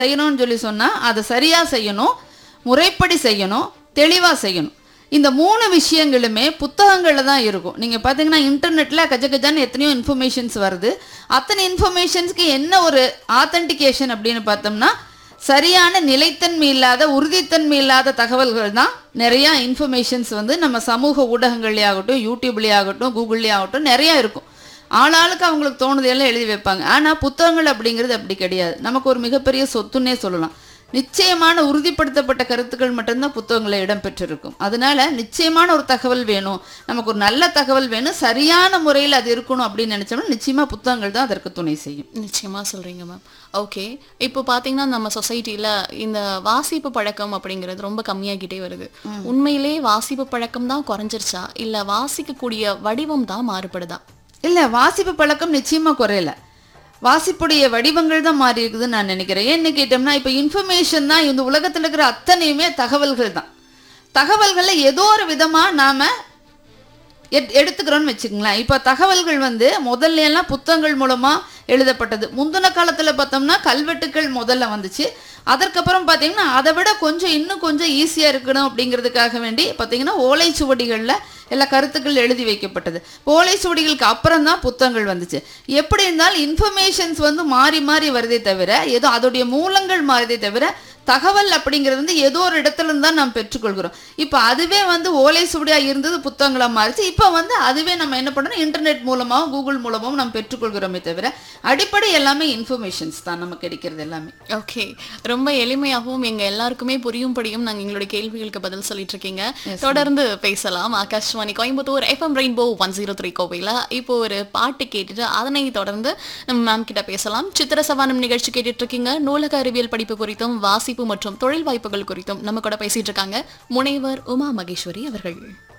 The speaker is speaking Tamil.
செய்யணும்னு சொல்லி சொன்னால் அதை சரியாக செய்யணும் முறைப்படி செய்யணும் தெளிவாக செய்யணும் இந்த மூணு விஷயங்களுமே புத்தகங்களில் தான் இருக்கும் நீங்கள் பார்த்தீங்கன்னா இன்டர்நெட்டில் கஜ கஜான்னு எத்தனையோ இன்ஃபர்மேஷன்ஸ் வருது அத்தனை இன்ஃபர்மேஷன்ஸ்க்கு என்ன ஒரு ஆத்தென்டிகேஷன் அப்படின்னு பார்த்தோம்னா சரியான நிலைத்தன்மை இல்லாத உறுதித்தன்மை இல்லாத தகவல்கள் தான் நிறையா இன்ஃபர்மேஷன்ஸ் வந்து நம்ம சமூக ஊடகங்கள்லேயே ஆகட்டும் யூடியூப்லேயே ஆகட்டும் கூகுள்லேயே ஆகட்டும் நிறையா இருக்கும் ஆளாளுக்கு அவங்களுக்கு தோணுதையெல்லாம் எழுதி வைப்பாங்க ஆனால் புத்தகங்கள் அப்படிங்கிறது அப்படி கிடையாது நமக்கு ஒரு மிகப்பெரிய சொத்துன்னே சொல்லலாம் நிச்சயமான உறுதிப்படுத்தப்பட்ட கருத்துக்கள் மட்டும்தான் புத்தகங்களில் இடம்பெற்றிருக்கும் அதனால நிச்சயமான ஒரு தகவல் வேணும் நமக்கு ஒரு நல்ல தகவல் வேணும் சரியான முறையில் அது இருக்கணும் அப்படின்னு நினைச்சோம்னா நிச்சயமா புத்தகங்கள் தான் அதற்கு துணை செய்யும் நிச்சயமா சொல்றீங்க மேம் ஓகே இப்போ பாத்தீங்கன்னா நம்ம சொசைட்டில இந்த வாசிப்பு பழக்கம் அப்படிங்கிறது ரொம்ப கம்மியாகிட்டே வருது உண்மையிலே வாசிப்பு பழக்கம் தான் குறைஞ்சிருச்சா இல்ல வாசிக்கக்கூடிய வடிவம் தான் மாறுபடுதா இல்லை வாசிப்பு பழக்கம் நிச்சயமா குறையல வாசிப்புடைய வடிவங்கள் தான் மாறி இருக்குதுன்னு நான் நினைக்கிறேன் ஏன்னு கேட்டோம்னா இப்போ இன்ஃபர்மேஷன் தான் இந்த உலகத்தில் இருக்கிற அத்தனையுமே தகவல்கள் தான் தகவல்களை ஏதோ ஒரு விதமாக நாம் எட் எடுத்துக்கிறோன்னு வச்சுக்கங்களேன் இப்போ தகவல்கள் வந்து முதல்ல எல்லாம் புத்தகங்கள் மூலமாக எழுதப்பட்டது முந்தின காலத்தில் பார்த்தோம்னா கல்வெட்டுக்கள் முதல்ல வந்துச்சு அதற்கப்புறம் பார்த்தீங்கன்னா அதை விட கொஞ்சம் இன்னும் கொஞ்சம் ஈஸியாக இருக்கணும் அப்படிங்கிறதுக்காக வேண்டி பார்த்தீங்கன்னா ஓலைச்சுவடிகளில் எல்லா கருத்துக்கள் எழுதி வைக்கப்பட்டது ஓலைச்சுவடிகளுக்கு அப்புறம் தான் புத்தகங்கள் வந்துச்சு எப்படி இருந்தாலும் இன்ஃபர்மேஷன்ஸ் வந்து மாறி மாறி வருதே தவிர ஏதோ அதோடைய மூலங்கள் மாறுதே தவிர தகவல் அப்படிங்கிறது வந்து ஏதோ ஒரு இடத்துல இருந்து தான் நாம் பெற்றுக்கொள்கிறோம் இப்போ அதுவே வந்து ஓலை சுவடியாக இருந்தது புத்தகங்களாக மாறிச்சு இப்போ வந்து அதுவே நம்ம என்ன பண்ணுறோம் இன்டர்நெட் மூலமாகவும் கூகுள் மூலமாகவும் நம்ம பெற்றுக்கொள்கிறோமே தவிர அடிப்படை எல்லாமே இன்ஃபர்மேஷன்ஸ் தான் நமக்கு கிடைக்கிறது எல்லாமே ஓகே ரொம்ப எளிமையாகவும் எங்க எல்லாருக்குமே புரியும்படியும் நாங்க எங்களுடைய கேள்விகளுக்கு பதில் சொல்லிட்டு இருக்கீங்க தொடர்ந்து பேசலாம் Akashvani Coimbatore FM rainbow one zero three கோவையில் இப்போ ஒரு பாட்டு கேட்டுட்டு அதனை தொடர்ந்து நம்ம மேம் கிட்ட பேசலாம் சித்திர சவானம் நிகழ்ச்சி கேட்டுட்டு இருக்கீங்க நூலக அறிவியல் படிப்பு குறித்தும் வாசிப்பு மற்றும் தொழில் வாய்ப்புகள் குறித்தும் நம்ம கூட பேசிட்டு இருக்காங்க முனைவர் உமா மகேஸ்வரி அவர்கள்